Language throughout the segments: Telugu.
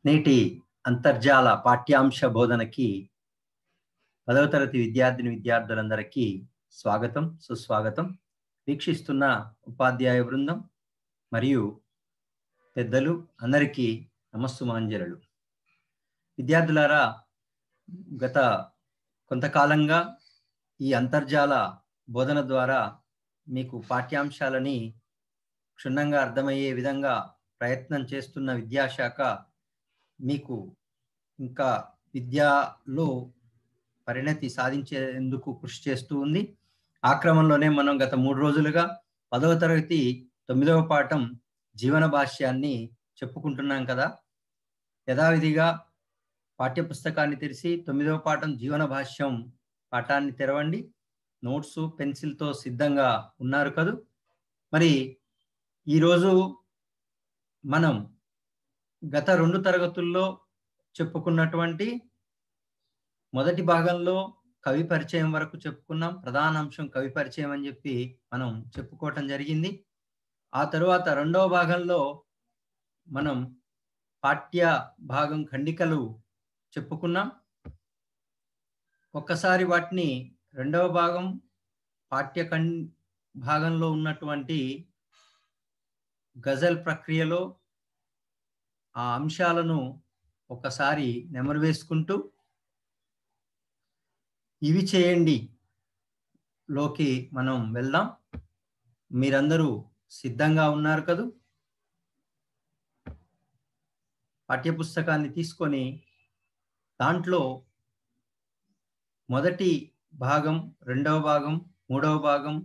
నేటి అంతర్జాల పాఠ్యాంశ బోధనకి పదవ తరగతి విద్యార్థిని విద్యార్థులందరికీ స్వాగతం సుస్వాగతం వీక్షిస్తున్న ఉపాధ్యాయ బృందం మరియు పెద్దలు అందరికీ నమస్సుమాంజలు విద్యార్థులారా గత కొంతకాలంగా ఈ అంతర్జాల బోధన ద్వారా మీకు పాఠ్యాంశాలని క్షుణ్ణంగా అర్థమయ్యే విధంగా ప్రయత్నం చేస్తున్న విద్యాశాఖ మీకు ఇంకా విద్యలో పరిణతి సాధించేందుకు కృషి చేస్తూ ఉంది ఆ క్రమంలోనే మనం గత మూడు రోజులుగా పదవ తరగతి తొమ్మిదవ పాఠం జీవన భాష్యాన్ని చెప్పుకుంటున్నాం కదా యథావిధిగా పాఠ్యపుస్తకాన్ని తెరిచి తొమ్మిదవ పాఠం జీవన భాష్యం పాఠాన్ని తెరవండి నోట్స్ పెన్సిల్తో సిద్ధంగా ఉన్నారు కదూ మరి ఈరోజు మనం గత రెండు తరగతుల్లో చెప్పుకున్నటువంటి మొదటి భాగంలో కవి పరిచయం వరకు చెప్పుకున్నాం ప్రధాన అంశం కవి పరిచయం అని చెప్పి మనం చెప్పుకోవటం జరిగింది ఆ తరువాత రెండవ భాగంలో మనం పాఠ్య భాగం ఖండికలు చెప్పుకున్నాం ఒక్కసారి వాటిని రెండవ భాగం పాఠ్య ఖం భాగంలో ఉన్నటువంటి గజల్ ప్రక్రియలో ఆ అంశాలను ఒకసారి నెమరు వేసుకుంటూ ఇవి చేయండి లోకి మనం వెళ్దాం మీరందరూ సిద్ధంగా ఉన్నారు కదూ పాఠ్యపుస్తకాన్ని తీసుకొని దాంట్లో మొదటి భాగం రెండవ భాగం మూడవ భాగం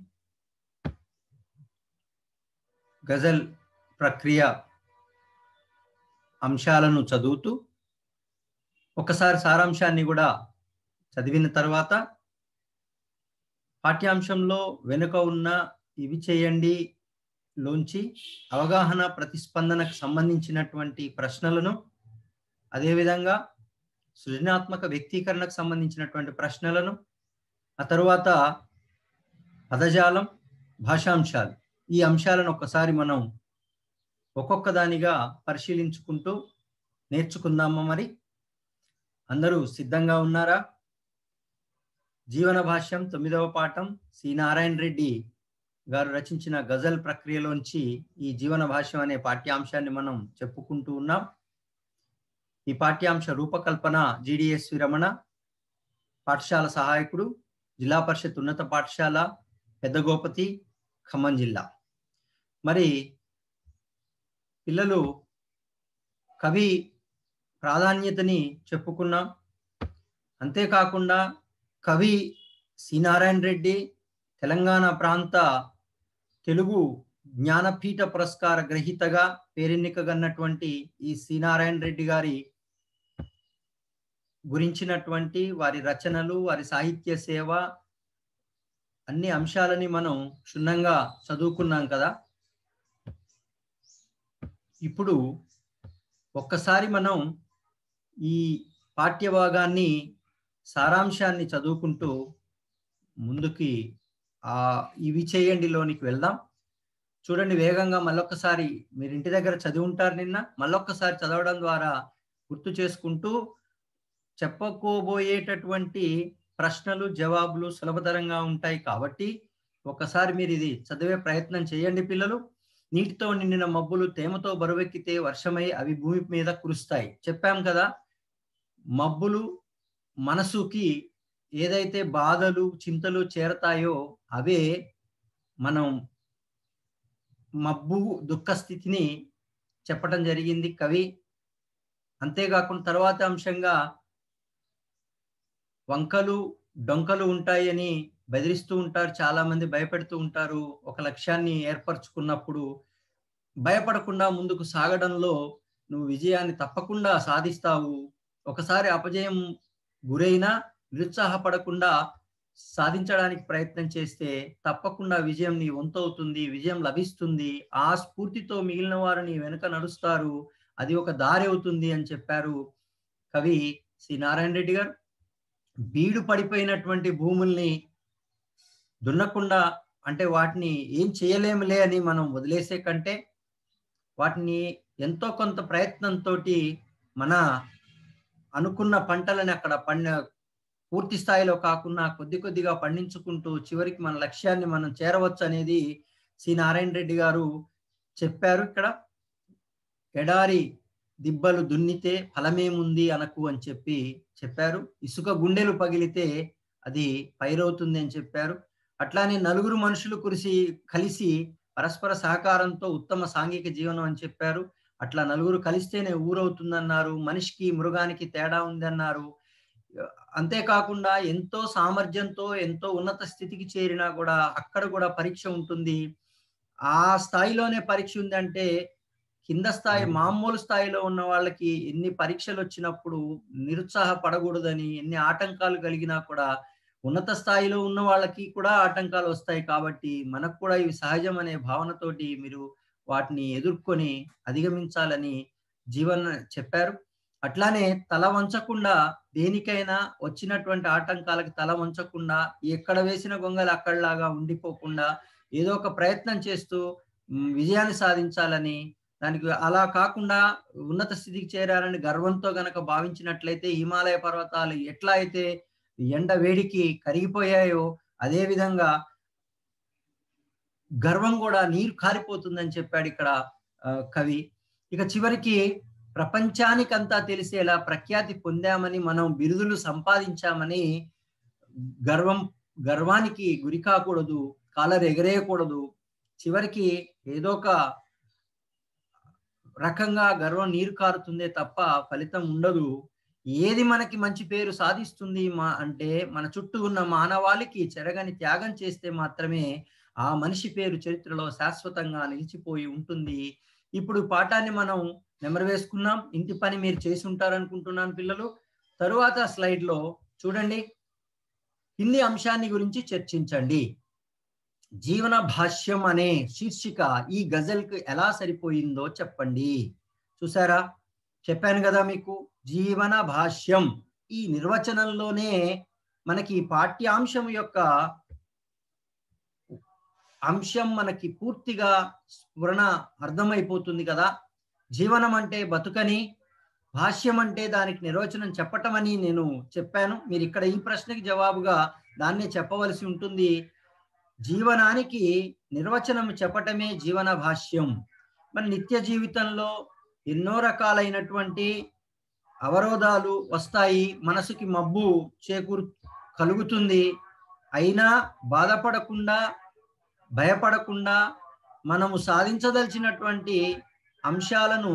గజల్ ప్రక్రియ అంశాలను చదువుతూ ఒకసారి సారాంశాన్ని కూడా చదివిన తర్వాత పాఠ్యాంశంలో వెనుక ఉన్న ఇవి చేయండి లోంచి అవగాహన ప్రతిస్పందనకు సంబంధించినటువంటి ప్రశ్నలను అదేవిధంగా సృజనాత్మక వ్యక్తీకరణకు సంబంధించినటువంటి ప్రశ్నలను ఆ తరువాత పదజాలం భాషాంశాలు ఈ అంశాలను ఒకసారి మనం ఒక్కొక్క దానిగా పరిశీలించుకుంటూ నేర్చుకుందామా మరి అందరూ సిద్ధంగా ఉన్నారా జీవన భాష్యం తొమ్మిదవ పాఠం సి నారాయణ రెడ్డి గారు రచించిన గజల్ ప్రక్రియలోంచి ఈ జీవన భాష్యం అనే పాఠ్యాంశాన్ని మనం చెప్పుకుంటూ ఉన్నాం ఈ పాఠ్యాంశ రూపకల్పన జిడిఎస్ రమణ పాఠశాల సహాయకుడు జిల్లా పరిషత్ ఉన్నత పాఠశాల పెద్దగోపతి ఖమ్మం జిల్లా మరి పిల్లలు కవి ప్రాధాన్యతని చెప్పుకున్నాం అంతేకాకుండా కవి సి నారాయణ రెడ్డి తెలంగాణ ప్రాంత తెలుగు జ్ఞానపీఠ పురస్కార గ్రహీతగా పేరెన్నికగన్నటువంటి ఈ సి నారాయణ రెడ్డి గారి గురించినటువంటి వారి రచనలు వారి సాహిత్య సేవ అన్ని అంశాలని మనం క్షుణ్ణంగా చదువుకున్నాం కదా ఇప్పుడు ఒక్కసారి మనం ఈ పాఠ్యభాగాన్ని సారాంశాన్ని చదువుకుంటూ ముందుకి ఆ ఇవి చేయండిలోనికి వెళ్దాం చూడండి వేగంగా మళ్ళొక్కసారి మీరు ఇంటి దగ్గర చదివి ఉంటారు నిన్న మళ్ళొక్కసారి చదవడం ద్వారా గుర్తు చేసుకుంటూ చెప్పకోబోయేటటువంటి ప్రశ్నలు జవాబులు సులభతరంగా ఉంటాయి కాబట్టి ఒకసారి మీరు ఇది చదివే ప్రయత్నం చేయండి పిల్లలు నీటితో నిండిన మబ్బులు తేమతో బరువెక్కితే వర్షమై అవి భూమి మీద కురుస్తాయి చెప్పాం కదా మబ్బులు మనసుకి ఏదైతే బాధలు చింతలు చేరతాయో అవే మనం మబ్బు దుఃఖ స్థితిని చెప్పటం జరిగింది కవి అంతేకాకుండా తర్వాత అంశంగా వంకలు డొంకలు ఉంటాయని బెదిరిస్తూ ఉంటారు చాలా మంది భయపెడుతూ ఉంటారు ఒక లక్ష్యాన్ని ఏర్పరచుకున్నప్పుడు భయపడకుండా ముందుకు సాగడంలో నువ్వు విజయాన్ని తప్పకుండా సాధిస్తావు ఒకసారి అపజయం గురైనా నిరుత్సాహపడకుండా సాధించడానికి ప్రయత్నం చేస్తే తప్పకుండా విజయం నీ వంతవుతుంది విజయం లభిస్తుంది ఆ స్ఫూర్తితో మిగిలిన వారు నీ వెనుక నడుస్తారు అది ఒక దారి అవుతుంది అని చెప్పారు కవి సి నారాయణ రెడ్డి గారు బీడు పడిపోయినటువంటి భూముల్ని దున్నకుండా అంటే వాటిని ఏం చేయలేములే అని మనం వదిలేసే కంటే వాటిని ఎంతో కొంత ప్రయత్నంతో మన అనుకున్న పంటలని అక్కడ పండ పూర్తి స్థాయిలో కాకుండా కొద్ది కొద్దిగా పండించుకుంటూ చివరికి మన లక్ష్యాన్ని మనం చేరవచ్చు అనేది సి నారాయణ రెడ్డి గారు చెప్పారు ఇక్కడ ఎడారి దిబ్బలు దున్నితే ఫలమేముంది అనకు అని చెప్పి చెప్పారు ఇసుక గుండెలు పగిలితే అది పైరవుతుంది అని చెప్పారు అట్లానే నలుగురు మనుషులు కురిసి కలిసి పరస్పర సహకారంతో ఉత్తమ సాంఘిక జీవనం అని చెప్పారు అట్లా నలుగురు కలిస్తేనే ఊరవుతుందన్నారు మనిషికి మృగానికి తేడా ఉందన్నారు అంతేకాకుండా ఎంతో సామర్థ్యంతో ఎంతో ఉన్నత స్థితికి చేరినా కూడా అక్కడ కూడా పరీక్ష ఉంటుంది ఆ స్థాయిలోనే పరీక్ష ఉందంటే కింద స్థాయి మామూలు స్థాయిలో ఉన్న వాళ్ళకి ఎన్ని పరీక్షలు వచ్చినప్పుడు నిరుత్సాహపడకూడదని ఎన్ని ఆటంకాలు కలిగినా కూడా ఉన్నత స్థాయిలో ఉన్న వాళ్ళకి కూడా ఆటంకాలు వస్తాయి కాబట్టి మనకు కూడా ఇవి సహజం అనే భావనతోటి మీరు వాటిని ఎదుర్కొని అధిగమించాలని జీవన్ చెప్పారు అట్లానే తల వంచకుండా దేనికైనా వచ్చినటువంటి ఆటంకాలకు తల వంచకుండా ఎక్కడ వేసిన గొంగలు అక్కడలాగా ఉండిపోకుండా ఏదో ఒక ప్రయత్నం చేస్తూ విజయాన్ని సాధించాలని దానికి అలా కాకుండా ఉన్నత స్థితికి చేరారని గర్వంతో గనక భావించినట్లయితే హిమాలయ పర్వతాలు ఎట్లా అయితే ఎండ వేడికి కరిగిపోయాయో అదే విధంగా గర్వం కూడా నీరు కారిపోతుందని చెప్పాడు ఇక్కడ కవి ఇక చివరికి ప్రపంచానికంతా తెలిసేలా ప్రఖ్యాతి పొందామని మనం బిరుదులు సంపాదించామని గర్వం గర్వానికి గురి కాకూడదు కాలర్ ఎగరేయకూడదు చివరికి ఏదో ఒక రకంగా గర్వం నీరు కారుతుందే తప్ప ఫలితం ఉండదు ఏది మనకి మంచి పేరు సాధిస్తుంది మా అంటే మన చుట్టూ ఉన్న మానవాళికి చెరగని త్యాగం చేస్తే మాత్రమే ఆ మనిషి పేరు చరిత్రలో శాశ్వతంగా నిలిచిపోయి ఉంటుంది ఇప్పుడు పాఠాన్ని మనం నెమరు వేసుకున్నాం ఇంటి పని మీరు చేసి ఉంటారనుకుంటున్నాను పిల్లలు తరువాత స్లైడ్లో చూడండి హిందీ అంశాన్ని గురించి చర్చించండి జీవన భాష్యం అనే శీర్షిక ఈ గజల్కి ఎలా సరిపోయిందో చెప్పండి చూసారా చెప్పాను కదా మీకు జీవన భాష్యం ఈ నిర్వచనంలోనే మనకి పాఠ్యాంశం యొక్క అంశం మనకి పూర్తిగా స్ఫురణ అర్థమైపోతుంది కదా జీవనం అంటే బతుకని భాష్యం అంటే దానికి నిర్వచనం చెప్పటమని నేను చెప్పాను మీరు ఇక్కడ ఈ ప్రశ్నకి జవాబుగా దాన్నే చెప్పవలసి ఉంటుంది జీవనానికి నిర్వచనం చెప్పటమే జీవన భాష్యం మన నిత్య జీవితంలో ఎన్నో రకాలైనటువంటి అవరోధాలు వస్తాయి మనసుకి మబ్బు చేకూరు కలుగుతుంది అయినా బాధపడకుండా భయపడకుండా మనము సాధించదలిచినటువంటి అంశాలను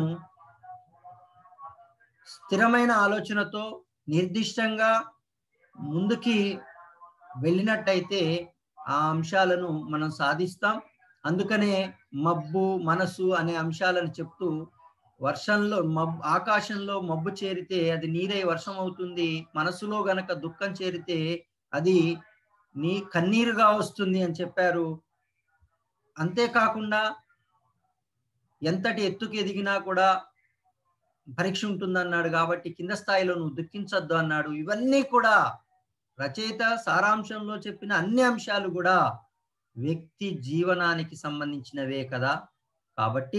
స్థిరమైన ఆలోచనతో నిర్దిష్టంగా ముందుకి వెళ్ళినట్టయితే ఆ అంశాలను మనం సాధిస్తాం అందుకనే మబ్బు మనసు అనే అంశాలను చెప్తూ వర్షంలో మబ్ ఆకాశంలో మబ్బు చేరితే అది నీరై వర్షం అవుతుంది మనసులో గనక దుఃఖం చేరితే అది నీ కన్నీరుగా వస్తుంది అని చెప్పారు అంతేకాకుండా ఎంతటి ఎత్తుకు ఎదిగినా కూడా పరీక్ష ఉంటుందన్నాడు కాబట్టి కింద స్థాయిలో నువ్వు దుఃఖించొద్దు అన్నాడు ఇవన్నీ కూడా రచయిత సారాంశంలో చెప్పిన అన్ని అంశాలు కూడా వ్యక్తి జీవనానికి సంబంధించినవే కదా కాబట్టి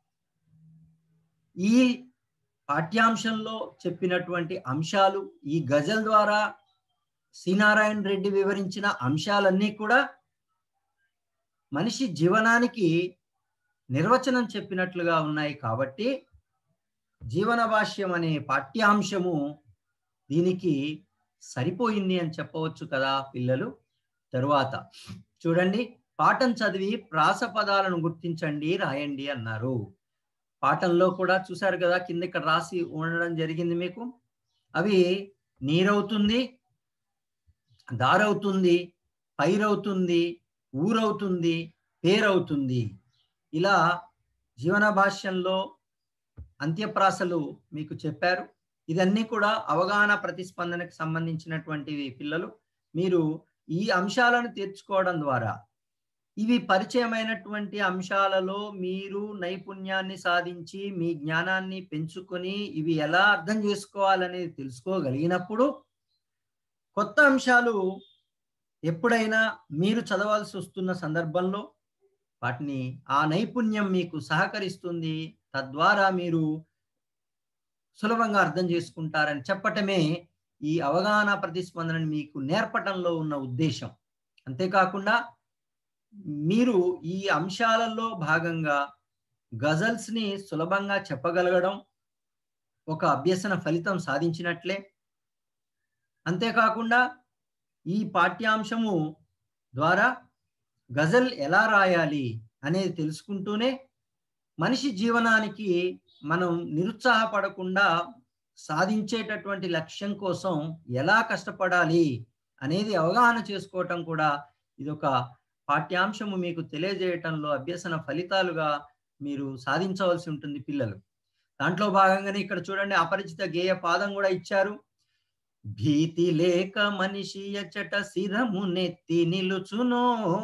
ఈ పాఠ్యాంశంలో చెప్పినటువంటి అంశాలు ఈ గజల్ ద్వారా శ్రీనారాయణ రెడ్డి వివరించిన అంశాలన్నీ కూడా మనిషి జీవనానికి నిర్వచనం చెప్పినట్లుగా ఉన్నాయి కాబట్టి జీవన భాష్యం అనే పాఠ్యాంశము దీనికి సరిపోయింది అని చెప్పవచ్చు కదా పిల్లలు తరువాత చూడండి పాఠం చదివి ప్రాస పదాలను గుర్తించండి రాయండి అన్నారు పాఠంలో కూడా చూశారు కదా కింద ఇక్కడ రాసి ఉండడం జరిగింది మీకు అవి నీరవుతుంది దారవుతుంది పైరవుతుంది ఊరవుతుంది పేరవుతుంది ఇలా జీవన భాష్యంలో అంత్యప్రాసలు మీకు చెప్పారు ఇదన్నీ కూడా అవగాహన ప్రతిస్పందనకు సంబంధించినటువంటివి పిల్లలు మీరు ఈ అంశాలను తీర్చుకోవడం ద్వారా ఇవి పరిచయమైనటువంటి అంశాలలో మీరు నైపుణ్యాన్ని సాధించి మీ జ్ఞానాన్ని పెంచుకొని ఇవి ఎలా అర్థం చేసుకోవాలనేది తెలుసుకోగలిగినప్పుడు కొత్త అంశాలు ఎప్పుడైనా మీరు చదవాల్సి వస్తున్న సందర్భంలో వాటిని ఆ నైపుణ్యం మీకు సహకరిస్తుంది తద్వారా మీరు సులభంగా అర్థం చేసుకుంటారని చెప్పటమే ఈ అవగాహన ప్రతిస్పందనని మీకు నేర్పటంలో ఉన్న ఉద్దేశం అంతేకాకుండా మీరు ఈ అంశాలలో భాగంగా గజల్స్ ని సులభంగా చెప్పగలగడం ఒక అభ్యసన ఫలితం సాధించినట్లే అంతేకాకుండా ఈ పాఠ్యాంశము ద్వారా గజల్ ఎలా రాయాలి అనేది తెలుసుకుంటూనే మనిషి జీవనానికి మనం నిరుత్సాహపడకుండా సాధించేటటువంటి లక్ష్యం కోసం ఎలా కష్టపడాలి అనేది అవగాహన చేసుకోవటం కూడా ఇది ఒక పాఠ్యాంశము మీకు తెలియజేయటంలో అభ్యసన ఫలితాలుగా మీరు సాధించవలసి ఉంటుంది పిల్లలు దాంట్లో భాగంగానే ఇక్కడ చూడండి అపరిచిత గేయ పాదం కూడా ఇచ్చారు భీతి లేక మనిషి ఎచ్చట శిరము నెత్తి నిలుచునో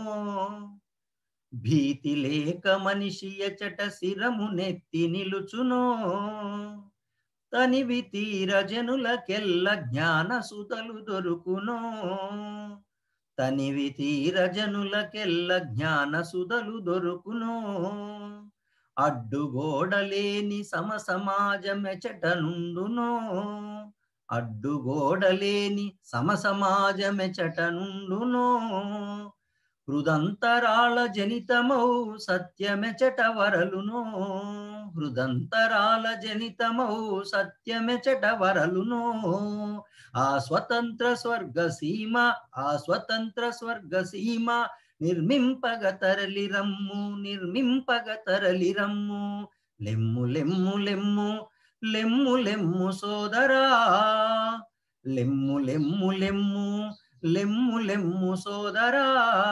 భీతి లేక మనిషి ఎచ్చట శిరము నెత్తి నిలుచునో తనివి తీర జనులకెల్ల జ్ఞాన సుతలు దొరుకునో తనివి తీర జనులకెల్ల జ్ఞాన సుధలు దొరుకునో అడ్డుగోడలేని సమ సమాజమెచట నుండునో అడ్డుగోడలేని సమ సమాజమెచట నుండునో హృదంతరాళ జనితమౌ సత్యమెచట వరలునో హృదంతరాల జనితమౌ సత్యమెచట వరలునో ఆ స్వతంత్ర స్వర్గ సీమ ఆ స్వతంత్ర స్వర్గ సీమ నిర్మింపగ తరలి రమ్ము నిర్మింపగ తరలి రమ్ము లెమ్ము లెమ్ము లెమ్ము లెమ్ము లెమ్ము సోదరా లెమ్ము లెమ్ము లెమ్ము లెమ్ము లెమ్ము సోదరా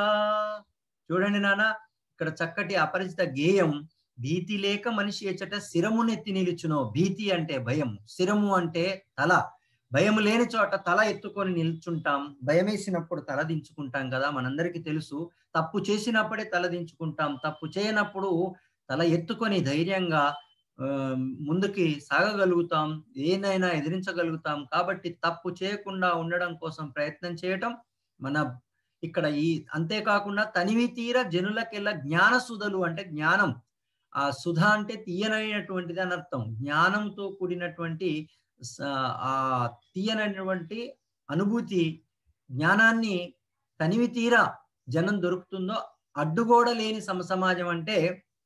చూడండి నాన్న ఇక్కడ చక్కటి అపరిచిత గేయం భీతి లేక మనిషి ఎచ్చట శిరమునెత్తి నిలుచునో భీతి అంటే భయం శిరము అంటే తల భయం లేని చోట తల ఎత్తుకొని నిల్చుంటాం భయం వేసినప్పుడు తల దించుకుంటాం కదా మనందరికీ తెలుసు తప్పు చేసినప్పుడే తల దించుకుంటాం తప్పు చేయనప్పుడు తల ఎత్తుకొని ధైర్యంగా ముందుకి సాగగలుగుతాం ఏనైనా ఎదిరించగలుగుతాం కాబట్టి తప్పు చేయకుండా ఉండడం కోసం ప్రయత్నం చేయటం మన ఇక్కడ ఈ అంతేకాకుండా తనివి తీర జనులకెల్లా జ్ఞాన సుధలు అంటే జ్ఞానం ఆ సుధ అంటే తీయనైనటువంటిది అని అర్థం జ్ఞానంతో కూడినటువంటి ఆ తీయనటువంటి అనుభూతి జ్ఞానాన్ని తనివి తీర జనం దొరుకుతుందో అడ్డుగోడ లేని సమసమాజం అంటే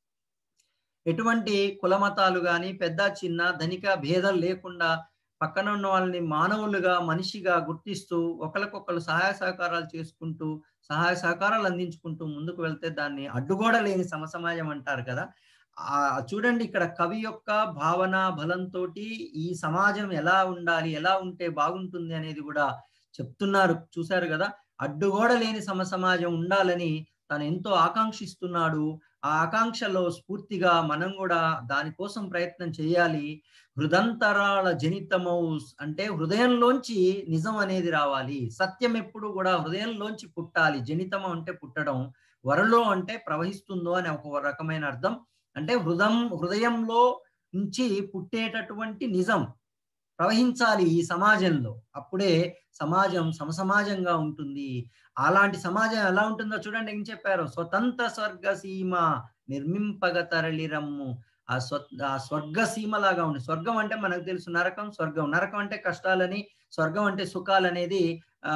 ఎటువంటి కులమతాలు కానీ పెద్ద చిన్న ధనిక భేదాలు లేకుండా పక్కన ఉన్న వాళ్ళని మానవులుగా మనిషిగా గుర్తిస్తూ ఒకరికొకరు సహాయ సహకారాలు చేసుకుంటూ సహాయ సహకారాలు అందించుకుంటూ ముందుకు వెళ్తే దాన్ని అడ్డుగోడ లేని సమసమాజం అంటారు కదా ఆ చూడండి ఇక్కడ కవి యొక్క భావన బలంతో ఈ సమాజం ఎలా ఉండాలి ఎలా ఉంటే బాగుంటుంది అనేది కూడా చెప్తున్నారు చూశారు కదా అడ్డుగోడ లేని సమ సమాజం ఉండాలని తను ఎంతో ఆకాంక్షిస్తున్నాడు ఆ ఆకాంక్షలో స్ఫూర్తిగా మనం కూడా దానికోసం ప్రయత్నం చేయాలి హృదంతరాల జనితమౌ అంటే హృదయంలోంచి నిజం అనేది రావాలి సత్యం ఎప్పుడు కూడా హృదయంలోంచి పుట్టాలి జనితము అంటే పుట్టడం వరలో అంటే ప్రవహిస్తుందో అని ఒక రకమైన అర్థం అంటే హృదయం హృదయంలో నుంచి పుట్టేటటువంటి నిజం ప్రవహించాలి ఈ సమాజంలో అప్పుడే సమాజం సమసమాజంగా ఉంటుంది అలాంటి సమాజం ఎలా ఉంటుందో చూడండి ఏం చెప్పారు స్వతంత్ర స్వర్గ సీమ నిర్మింపగ తరలి రమ్ము ఆ స్వ ఆ స్వర్గ సీమ లాగా ఉంది స్వర్గం అంటే మనకు తెలుసు నరకం స్వర్గం నరకం అంటే కష్టాలని స్వర్గం అంటే సుఖాలు అనేది ఆ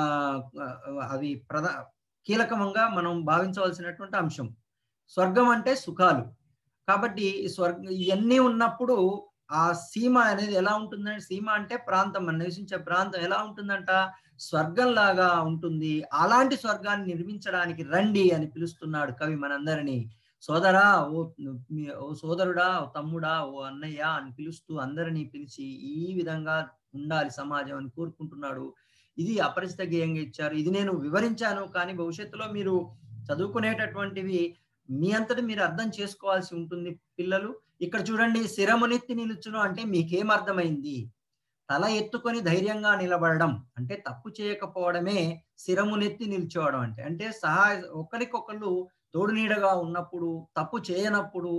అవి ప్రధా కీలకంగా మనం భావించవలసినటువంటి అంశం స్వర్గం అంటే సుఖాలు కాబట్టి స్వర్గ ఇవన్నీ ఉన్నప్పుడు ఆ సీమ అనేది ఎలా ఉంటుందంటే సీమ అంటే ప్రాంతం మనం నివసించే ప్రాంతం ఎలా ఉంటుందంట స్వర్గంలాగా ఉంటుంది అలాంటి స్వర్గాన్ని నిర్మించడానికి రండి అని పిలుస్తున్నాడు కవి మనందరినీ సోదరా ఓ ఓ సోదరుడా ఓ తమ్ముడా ఓ అన్నయ్య అని పిలుస్తూ అందరినీ పిలిచి ఈ విధంగా ఉండాలి సమాజం అని కోరుకుంటున్నాడు ఇది అపరిచిత గేయంగా ఇచ్చారు ఇది నేను వివరించాను కానీ భవిష్యత్తులో మీరు చదువుకునేటటువంటివి మీ అంతటి మీరు అర్థం చేసుకోవాల్సి ఉంటుంది పిల్లలు ఇక్కడ చూడండి శిరమునెత్తి నిలుచును అంటే మీకేం అర్థమైంది తల ఎత్తుకొని ధైర్యంగా నిలబడడం అంటే తప్పు చేయకపోవడమే శిరమునెత్తి నిల్చోవడం అంటే అంటే సహాయ ఒకరికొకళ్ళు తోడు నీడగా ఉన్నప్పుడు తప్పు చేయనప్పుడు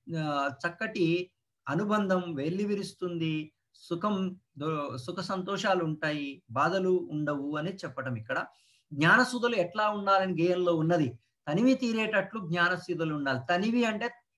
చక్కటి అనుబంధం వెల్లివిరుస్తుంది సుఖం సుఖ సంతోషాలు ఉంటాయి బాధలు ఉండవు అని చెప్పడం ఇక్కడ జ్ఞానసుధులు ఎట్లా ఉండాలని గేయంలో ఉన్నది తనివి తీరేటట్లు జ్ఞానసుధులు ఉండాలి తనివి అంటే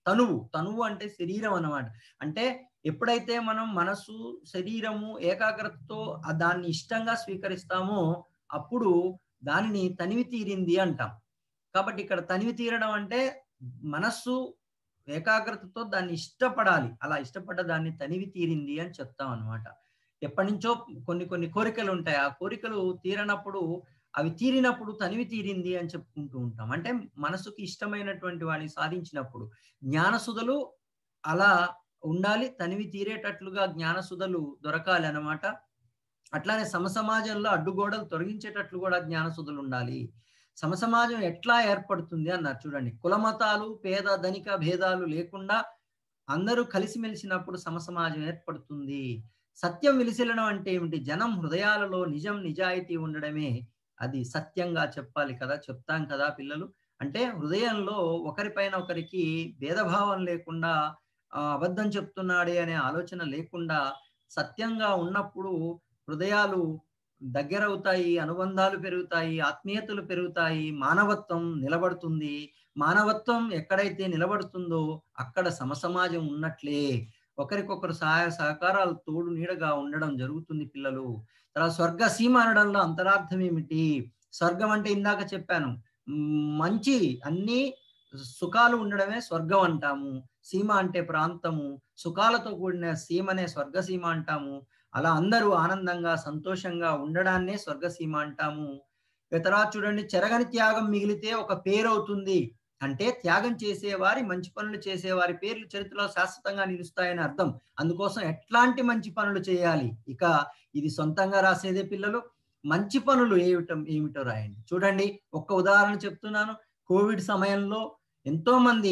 తనువు తనువు అంటే శరీరం అన్నమాట అంటే ఎప్పుడైతే మనం మనసు శరీరము ఏకాగ్రతతో ఆ దాన్ని ఇష్టంగా స్వీకరిస్తామో అప్పుడు దానిని తనివి తీరింది అంటాం కాబట్టి ఇక్కడ తనివి తీరడం అంటే మనస్సు ఏకాగ్రతతో దాన్ని ఇష్టపడాలి అలా ఇష్టపడ్డ దాన్ని తనివి తీరింది అని చెప్తాం అనమాట ఎప్పటి నుంచో కొన్ని కొన్ని కోరికలు ఉంటాయి ఆ కోరికలు తీరనప్పుడు అవి తీరినప్పుడు తనివి తీరింది అని చెప్పుకుంటూ ఉంటాం అంటే మనసుకి ఇష్టమైనటువంటి వాడిని సాధించినప్పుడు జ్ఞానసుధలు అలా ఉండాలి తనివి తీరేటట్లుగా జ్ఞానసుధలు దొరకాలి అన్నమాట అట్లానే సమసమాజంలో అడ్డుగోడలు తొలగించేటట్లు కూడా జ్ఞానసుధులు ఉండాలి సమసమాజం ఎట్లా ఏర్పడుతుంది అన్నారు చూడండి కులమతాలు పేద ధనిక భేదాలు లేకుండా అందరూ కలిసిమెలిసినప్పుడు సమసమాజం ఏర్పడుతుంది సత్యం విలిసిలడం అంటే ఏమిటి జనం హృదయాలలో నిజం నిజాయితీ ఉండడమే అది సత్యంగా చెప్పాలి కదా చెప్తాం కదా పిల్లలు అంటే హృదయంలో ఒకరిపైన ఒకరికి భేదభావం లేకుండా అబద్ధం చెప్తున్నాడే అనే ఆలోచన లేకుండా సత్యంగా ఉన్నప్పుడు హృదయాలు దగ్గరవుతాయి అనుబంధాలు పెరుగుతాయి ఆత్మీయతలు పెరుగుతాయి మానవత్వం నిలబడుతుంది మానవత్వం ఎక్కడైతే నిలబడుతుందో అక్కడ సమసమాజం ఉన్నట్లే ఒకరికొకరు సహాయ సహకారాలు తోడు నీడగా ఉండడం జరుగుతుంది పిల్లలు తర్వాత స్వర్గ సీమ అనడంలో అంతరార్థం ఏమిటి స్వర్గం అంటే ఇందాక చెప్పాను మంచి అన్ని సుఖాలు ఉండడమే స్వర్గం అంటాము సీమ అంటే ప్రాంతము సుఖాలతో కూడిన సీమనే స్వర్గసీమ అంటాము అలా అందరూ ఆనందంగా సంతోషంగా ఉండడాన్నే స్వర్గసీమ అంటాము తర్వాత చూడండి చెరగని త్యాగం మిగిలితే ఒక పేరు అవుతుంది అంటే త్యాగం చేసేవారి మంచి పనులు చేసేవారి పేర్లు చరిత్రలో శాశ్వతంగా నిలుస్తాయని అర్థం అందుకోసం ఎట్లాంటి మంచి పనులు చేయాలి ఇక ఇది సొంతంగా రాసేదే పిల్లలు మంచి పనులు ఏమిటో ఏమిటో రాయండి చూడండి ఒక్క ఉదాహరణ చెప్తున్నాను కోవిడ్ సమయంలో ఎంతో మంది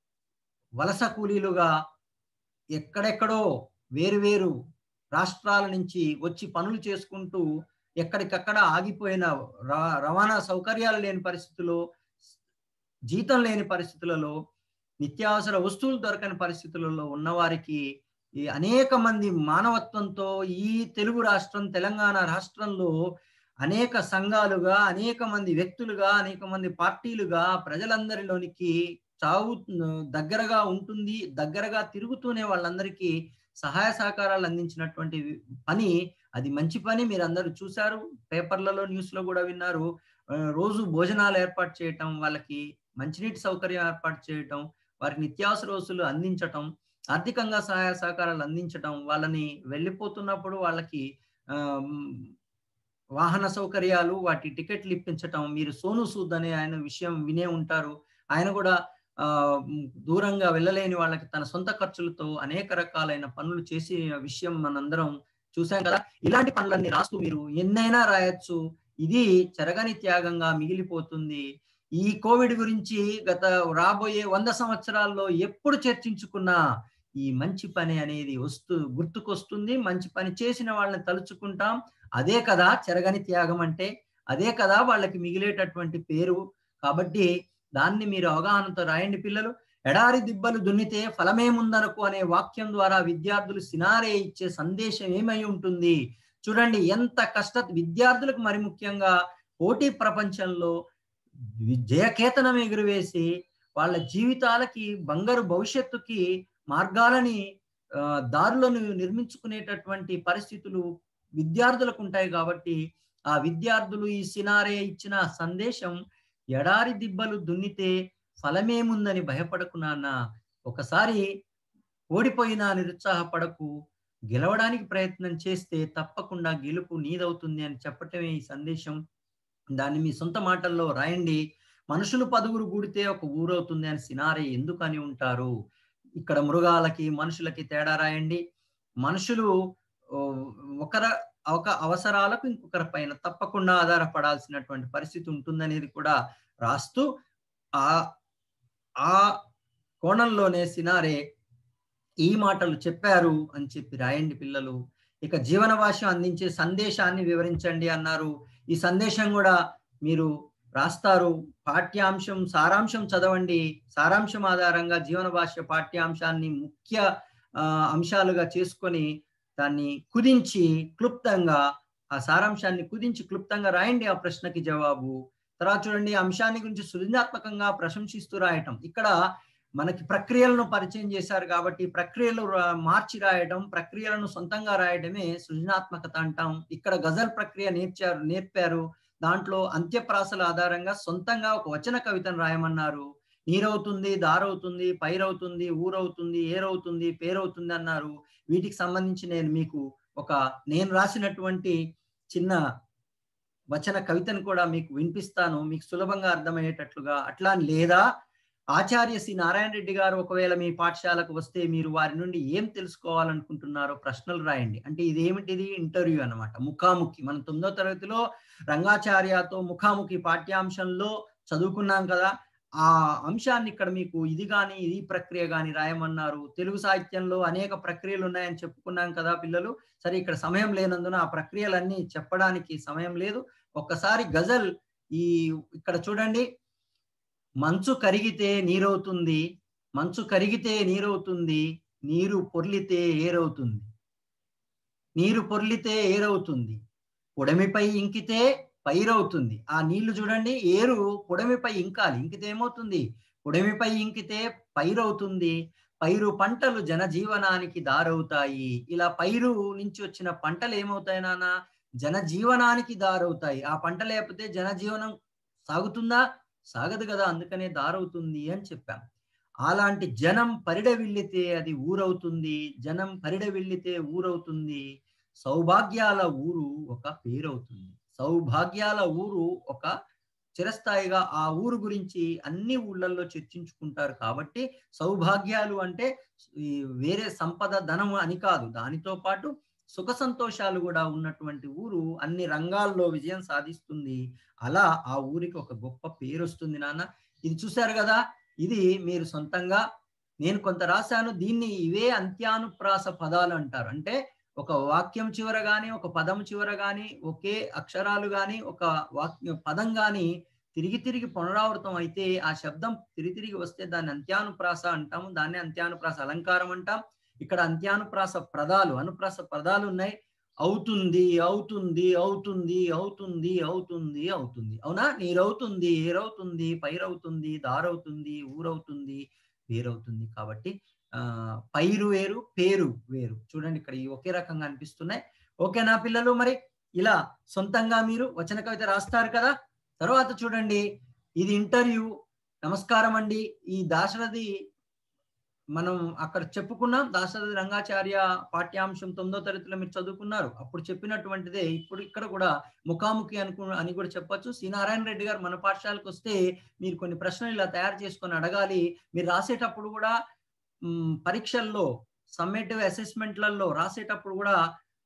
వలస కూలీలుగా ఎక్కడెక్కడో వేరు వేరు రాష్ట్రాల నుంచి వచ్చి పనులు చేసుకుంటూ ఎక్కడికక్కడ ఆగిపోయిన రవాణా సౌకర్యాలు లేని పరిస్థితుల్లో జీతం లేని పరిస్థితులలో నిత్యావసర వస్తువులు దొరకని పరిస్థితులలో ఉన్నవారికి ఈ అనేక మంది మానవత్వంతో ఈ తెలుగు రాష్ట్రం తెలంగాణ రాష్ట్రంలో అనేక సంఘాలుగా అనేక మంది వ్యక్తులుగా అనేక మంది పార్టీలుగా ప్రజలందరిలోనికి చావు దగ్గరగా ఉంటుంది దగ్గరగా తిరుగుతూనే వాళ్ళందరికీ సహాయ సహకారాలు అందించినటువంటి పని అది మంచి పని మీరు అందరూ చూశారు పేపర్లలో న్యూస్లో కూడా విన్నారు రోజు భోజనాలు ఏర్పాటు చేయటం వాళ్ళకి మంచినీటి సౌకర్యం ఏర్పాటు చేయటం వారికి నిత్యావసర వస్తువులు అందించటం ఆర్థికంగా సహాయ సహకారాలు అందించటం వాళ్ళని వెళ్ళిపోతున్నప్పుడు వాళ్ళకి వాహన సౌకర్యాలు వాటి టికెట్లు ఇప్పించటం మీరు సోను సూద్ అనే ఆయన విషయం వినే ఉంటారు ఆయన కూడా ఆ దూరంగా వెళ్ళలేని వాళ్ళకి తన సొంత ఖర్చులతో అనేక రకాలైన పనులు చేసే విషయం మనందరం చూసాం కదా ఇలాంటి పనులన్నీ రాస్తూ మీరు ఎన్నైనా రాయొచ్చు ఇది చెరగని త్యాగంగా మిగిలిపోతుంది ఈ కోవిడ్ గురించి గత రాబోయే వంద సంవత్సరాల్లో ఎప్పుడు చర్చించుకున్నా ఈ మంచి పని అనేది వస్తూ గుర్తుకొస్తుంది మంచి పని చేసిన వాళ్ళని తలుచుకుంటాం అదే కదా చెరగని త్యాగం అంటే అదే కదా వాళ్ళకి మిగిలేటటువంటి పేరు కాబట్టి దాన్ని మీరు అవగాహనతో రాయండి పిల్లలు ఎడారి దిబ్బలు దున్నితే ఫలమేముందనకు అనే వాక్యం ద్వారా విద్యార్థులు సినారే ఇచ్చే సందేశం ఏమై ఉంటుంది చూడండి ఎంత కష్ట విద్యార్థులకు మరి ముఖ్యంగా పోటీ ప్రపంచంలో జయకేతనం ఎగురవేసి వాళ్ళ జీవితాలకి బంగారు భవిష్యత్తుకి మార్గాలని దారులను నిర్మించుకునేటటువంటి పరిస్థితులు విద్యార్థులకు ఉంటాయి కాబట్టి ఆ విద్యార్థులు ఈ సినారే ఇచ్చిన సందేశం ఎడారి దిబ్బలు దున్నితే ఫలమేముందని భయపడకు నాన్న ఒకసారి ఓడిపోయినా నిరుత్సాహపడకు గెలవడానికి ప్రయత్నం చేస్తే తప్పకుండా గెలుపు నీదవుతుంది అని చెప్పటమే ఈ సందేశం దాన్ని మీ సొంత మాటల్లో రాయండి మనుషులు పదుగురు కూడితే ఒక ఊరవుతుంది అని సినారే ఎందుకని ఉంటారు ఇక్కడ మృగాలకి మనుషులకి తేడా రాయండి మనుషులు ఒకర ఒక అవసరాలకు ఇంకొకరి పైన తప్పకుండా ఆధారపడాల్సినటువంటి పరిస్థితి ఉంటుందనేది కూడా రాస్తూ ఆ ఆ కోణంలోనే సినారే ఈ మాటలు చెప్పారు అని చెప్పి రాయండి పిల్లలు ఇక జీవన భాష్యం అందించే సందేశాన్ని వివరించండి అన్నారు ఈ సందేశం కూడా మీరు రాస్తారు పాఠ్యాంశం సారాంశం చదవండి సారాంశం ఆధారంగా జీవన భాష్య పాఠ్యాంశాన్ని ముఖ్య అంశాలుగా చేసుకొని దాన్ని కుదించి క్లుప్తంగా ఆ సారాంశాన్ని కుదించి క్లుప్తంగా రాయండి ఆ ప్రశ్నకి జవాబు తర్వాత చూడండి అంశాన్ని గురించి సృజనాత్మకంగా ప్రశంసిస్తూ రాయటం ఇక్కడ మనకి ప్రక్రియలను పరిచయం చేశారు కాబట్టి ప్రక్రియలు రా- మార్చి రాయడం ప్రక్రియలను సొంతంగా రాయడమే సృజనాత్మకత అంటాం ఇక్కడ గజల్ ప్రక్రియ నేర్చారు నేర్పారు దాంట్లో అంత్యప్రాసల ఆధారంగా సొంతంగా ఒక వచన కవితను రాయమన్నారు నీరవుతుంది దారవుతుంది పైరవుతుంది ఊరవుతుంది ఏరవుతుంది పేరవుతుంది అన్నారు వీటికి సంబంధించి నేను మీకు ఒక నేను రాసినటువంటి చిన్న వచన కవితను కూడా మీకు వినిపిస్తాను మీకు సులభంగా అర్థమయ్యేటట్లుగా అట్లా అని లేదా ఆచార్య శ్రీ నారాయణ రెడ్డి గారు ఒకవేళ మీ పాఠశాలకు వస్తే మీరు వారి నుండి ఏం తెలుసుకోవాలనుకుంటున్నారో ప్రశ్నలు రాయండి అంటే ఇది ఏమిటిది ఇంటర్వ్యూ అన్నమాట ముఖాముఖి మనం తొమ్మిదో తరగతిలో రంగాచార్యతో ముఖాముఖి పాఠ్యాంశంలో చదువుకున్నాం కదా ఆ అంశాన్ని ఇక్కడ మీకు ఇది కానీ ఇది ప్రక్రియ కానీ రాయమన్నారు తెలుగు సాహిత్యంలో అనేక ప్రక్రియలు ఉన్నాయని చెప్పుకున్నాం కదా పిల్లలు సరే ఇక్కడ సమయం లేనందున ఆ ప్రక్రియలన్నీ చెప్పడానికి సమయం లేదు ఒక్కసారి గజల్ ఈ ఇక్కడ చూడండి మంచు కరిగితే నీరవుతుంది మంచు కరిగితే నీరవుతుంది నీరు పొర్లితే ఏరవుతుంది నీరు పొర్లితే ఏరవుతుంది పొడమిపై ఇంకితే పైరవుతుంది ఆ నీళ్లు చూడండి ఏరు పొడమిపై ఇంకాలి ఇంకితే ఏమవుతుంది పొడమిపై ఇంకితే పైరవుతుంది పైరు పంటలు జనజీవనానికి దారవుతాయి ఇలా పైరు నుంచి వచ్చిన పంటలు ఏమవుతాయి నాన్న జనజీవనానికి దారవుతాయి ఆ పంట లేకపోతే జనజీవనం సాగుతుందా సాగదు కదా అందుకనే దారవుతుంది అని చెప్పాం అలాంటి జనం పరిడవిల్లితే అది ఊరవుతుంది జనం పరిడవిల్లితే ఊరవుతుంది సౌభాగ్యాల ఊరు ఒక పేరవుతుంది సౌభాగ్యాల ఊరు ఒక చిరస్థాయిగా ఆ ఊరు గురించి అన్ని ఊళ్ళల్లో చర్చించుకుంటారు కాబట్టి సౌభాగ్యాలు అంటే ఈ వేరే సంపద ధనము అని కాదు దానితో పాటు సుఖ సంతోషాలు కూడా ఉన్నటువంటి ఊరు అన్ని రంగాల్లో విజయం సాధిస్తుంది అలా ఆ ఊరికి ఒక గొప్ప పేరు వస్తుంది నాన్న ఇది చూశారు కదా ఇది మీరు సొంతంగా నేను కొంత రాశాను దీన్ని ఇవే అంత్యానుప్రాస పదాలు అంటారు అంటే ఒక వాక్యం చివర గాని ఒక పదం చివర గాని ఒకే అక్షరాలు గాని ఒక వాక్య పదం గాని తిరిగి తిరిగి పునరావృతం అయితే ఆ శబ్దం తిరిగి తిరిగి వస్తే దాన్ని అంత్యానుప్రాస అంటాము దాన్ని అంత్యానుప్రాస అలంకారం అంటాం ఇక్కడ అంత్యానుప్రాస పదాలు అనుప్రాస పదాలు ఉన్నాయి అవుతుంది అవుతుంది అవుతుంది అవుతుంది అవుతుంది అవుతుంది అవునా నీరవుతుంది ఏరవుతుంది పైరవుతుంది దారవుతుంది ఊరవుతుంది వేరవుతుంది కాబట్టి ఆ పైరు వేరు పేరు వేరు చూడండి ఇక్కడ ఈ ఒకే రకంగా అనిపిస్తున్నాయి ఓకేనా పిల్లలు మరి ఇలా సొంతంగా మీరు వచన కవిత రాస్తారు కదా తర్వాత చూడండి ఇది ఇంటర్వ్యూ నమస్కారం అండి ఈ దాశరథి మనం అక్కడ చెప్పుకున్నాం దాశరథి రంగాచార్య పాఠ్యాంశం తొమ్మిదో తరగతిలో మీరు చదువుకున్నారు అప్పుడు చెప్పినటువంటిదే ఇప్పుడు ఇక్కడ కూడా ముఖాముఖి అనుకు అని కూడా చెప్పొచ్చు సి నారాయణ రెడ్డి గారు మన పాఠశాలకు వస్తే మీరు కొన్ని ప్రశ్నలు ఇలా తయారు చేసుకొని అడగాలి మీరు రాసేటప్పుడు కూడా పరీక్షల్లో సమ్మేటివ్ అసెస్మెంట్లలో రాసేటప్పుడు కూడా